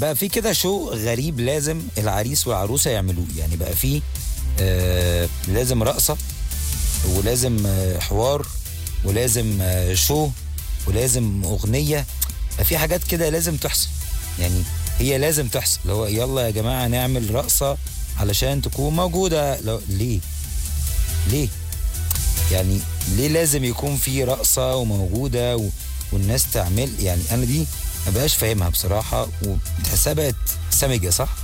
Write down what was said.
بقى في كده شو غريب لازم العريس والعروسه يعملوه يعني بقى في آه لازم رقصه ولازم آه حوار ولازم آه شو ولازم اغنيه بقى في حاجات كده لازم تحصل يعني هي لازم تحصل اللي هو يلا يا جماعه نعمل رقصه علشان تكون موجوده لو ليه ليه يعني ليه لازم يكون في رقصه وموجوده و... والناس تعمل يعني انا دي ما بقاش فاهمها بصراحه وبتحسها بقت سمجه صح